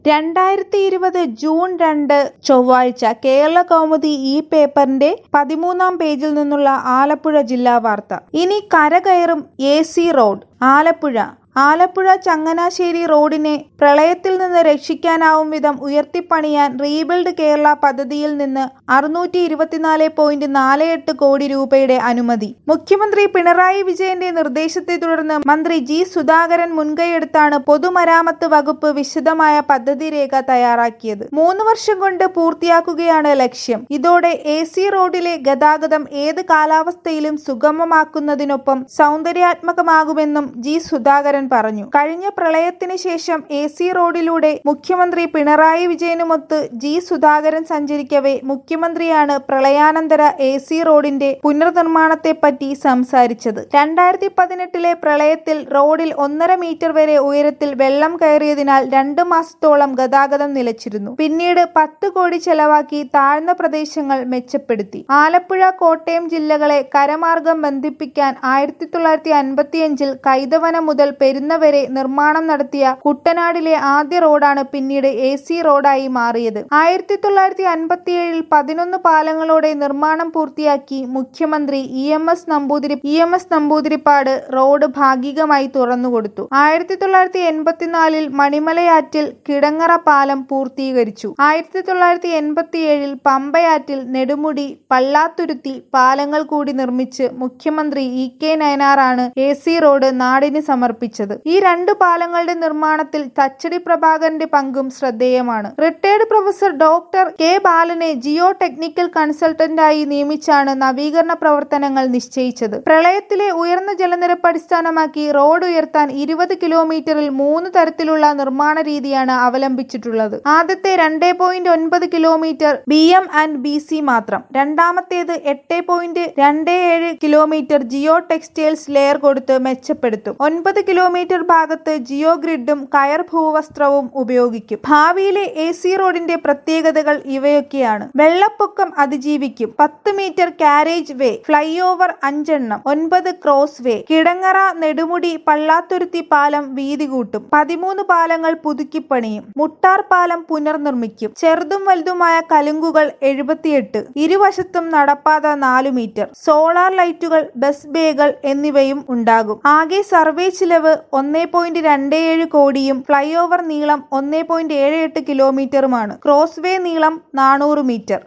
രണ്ടായിരത്തി ഇരുപത് ജൂൺ രണ്ട് ചൊവ്വാഴ്ച കേരള കൗമുദി ഈ പേപ്പറിന്റെ പതിമൂന്നാം പേജിൽ നിന്നുള്ള ആലപ്പുഴ ജില്ലാ വാർത്ത ഇനി കരകയറും A C road Alappuzha Alappuzha Changanassery റോഡിനെ പ്രളയത്തിൽ നിന്ന് രക്ഷിക്കാനാവും വിധം ഉയർത്തിപ്പണിയാൻ റീബിൽഡ് കേരള പദ്ധതിയിൽ നിന്ന് അറുന്നൂറ്റി ഇരുപത്തിനാല് പോയിന്റ് നാല് എട്ട് കോടി രൂപയുടെ അനുമതി മുഖ്യമന്ത്രി പിണറായി വിജയന്റെ നിർദ്ദേശത്തെ തുടർന്ന് മന്ത്രി ജി സുധാകരൻ മുൻകൈയെടുത്താണ് പൊതുമരാമത്ത് വകുപ്പ് വിശദമായ പദ്ധതി രേഖ തയ്യാറാക്കിയത് മൂന്ന് വർഷം കൊണ്ട് പൂർത്തിയാക്കുകയാണ് ലക്ഷ്യം ഇതോടെ എ സി റോഡിലെ ഗതാഗതം ഏത് കാലാവസ്ഥയിലും സുഗമമാക്കുന്നതിനൊപ്പം സൗന്ദര്യാത്മകമാകുമെന്നും ജി സുധാകരൻ പറഞ്ഞു കഴിഞ്ഞ പ്രളയത്തിന് ശേഷം എ സി റോഡിലൂടെ മുഖ്യമന്ത്രി പിണറായി വിജയനുമൊത്ത് ജി സുധാകരൻ സഞ്ചരിക്കവേ മുഖ്യമന്ത്രിയാണ് പ്രളയാനന്തര എ സി റോഡിന്റെ പുനർനിർമ്മാണത്തെപ്പറ്റി സംസാരിച്ചത് രണ്ടായിരത്തി പതിനെട്ടിലെ പ്രളയത്തിൽ റോഡിൽ ഒന്നര മീറ്റർ വരെ ഉയരത്തിൽ വെള്ളം കയറിയതിനാൽ രണ്ടു മാസത്തോളം ഗതാഗതം നിലച്ചിരുന്നു പിന്നീട് പത്ത് കോടി ചെലവാക്കി താഴ്ന്ന പ്രദേശങ്ങൾ മെച്ചപ്പെടുത്തി ആലപ്പുഴ കോട്ടയം ജില്ലകളെ കരമാർഗം ബന്ധിപ്പിക്കാൻ ആയിരത്തി തൊള്ളായിരത്തി അൻപത്തിയഞ്ചിൽ കൈതവന മുതൽ പെരുന്ന വരെ നിർമ്മാണം നടത്തിയ കുട്ടനാടിലെ ആദ്യ റോഡാണ് പിന്നീട് എ സി റോഡായി മാറിയത് ആയിരത്തി തൊള്ളായിരത്തി അൻപത്തിയേഴിൽ പതിനൊന്ന് പാലങ്ങളോടെ നിർമ്മാണം പൂർത്തിയാക്കി മുഖ്യമന്ത്രി E M S Namboothiri E M S നമ്പൂതിരിപ്പാട് റോഡ് ഭാഗികമായി തുറന്നുകൊടുത്തു ആയിരത്തി തൊള്ളായിരത്തി എൺപത്തിനാലിൽ മണിമലയാറ്റിൽ കിടങ്ങറ പാലം പൂർത്തീകരിച്ചു ആയിരത്തി തൊള്ളായിരത്തി എൺപത്തിയേഴിൽ പമ്പയാറ്റിൽ നെടുമുടി പള്ളാത്തുരുത്തി പാലങ്ങൾ കൂടി നിർമ്മിച്ച് മുഖ്യമന്ത്രി ഇ കെ നയനാറാണ് എ സി റോഡ് നാടിന് സമർപ്പിച്ചത് ഈ രണ്ട് പാലങ്ങളുടെ നിർമ്മാണത്തിൽ തച്ചടി പ്രഭാകരന്റെ പങ്കും ശ്രദ്ധേയമാണ് റിട്ടയർഡ് പ്രൊഫസർ ഡോക്ടർ കെ ബാലനെ ജിയോ ടെക്നിക്കൽ കൺസൾട്ടന്റായി നിയമിച്ചാണ് നവീകരണ പ്രവർത്തനങ്ങൾ നിശ്ചയിച്ചത് പ്രളയത്തിലെ ഉയർന്ന ജലനിരപ്പ് അടിസ്ഥാനമാക്കി റോഡ് ഉയർത്താൻ ഇരുപത് കിലോമീറ്ററിൽ മൂന്ന് തരത്തിലുള്ള നിർമ്മാണ രീതിയാണ് അവലംബിച്ചിട്ടുള്ളത് ആദ്യത്തെ രണ്ടേ പോയിന്റ് ഒൻപത് kilometre B M and B C മാത്രം രണ്ടാമത്തേത് എട്ട് പോയിന്റ് രണ്ട് ഏഴ് കിലോമീറ്റർ ജിയോ ടെക്സ്റ്റൈൽസ് ലെയർ കൊടുത്ത് മെച്ചപ്പെടുത്തും ഒൻപത് കിലോമീറ്റർ ഭാഗത്ത് ജിയോ ഗ്രിഡും കയർ ഭൂവസ്ത്രവും ഉപയോഗിക്കും ഭാവിയിലെ എ സി റോഡിന്റെ പ്രത്യേകതകൾ ഇവയൊക്കെയാണ് വെള്ളപ്പൊക്കം അതിജീവിക്കും പത്ത് metre carriage way flyover അഞ്ചെണ്ണം ഒൻപത് ക്രോസ് വേ കിടങ്ങറ നെടുമുടി പള്ളാത്തുരുത്തി പാലം വീതി കൂട്ടും പതിമൂന്ന് പാലങ്ങൾ പുതുക്കിപ്പണിയും മുട്ടാർ പാലം പുനർനിർമ്മിക്കും ചെറുതും വലുതുമായ കലുങ്കുകൾ എഴുപത്തിയെട്ട് ഇരുവശത്തും നടപ്പാത നാലു മീറ്റർ സോളാർ ലൈറ്റുകൾ ബസ് ബേകൾ എന്നിവയും ഉണ്ടാകും ആകെ സർവേ ചിലവ് ഒന്നേ പോയിന്റ് രണ്ട് ഏഴ് കോടിയും ഫ്ലൈ ഓവർ നീളം ഒന്നേ പോയിന്റ് ഏഴ് എട്ട് കിലോമീറ്ററുമാണ് ക്രോസ് വേ നീളം നാനൂറ് മീറ്റർ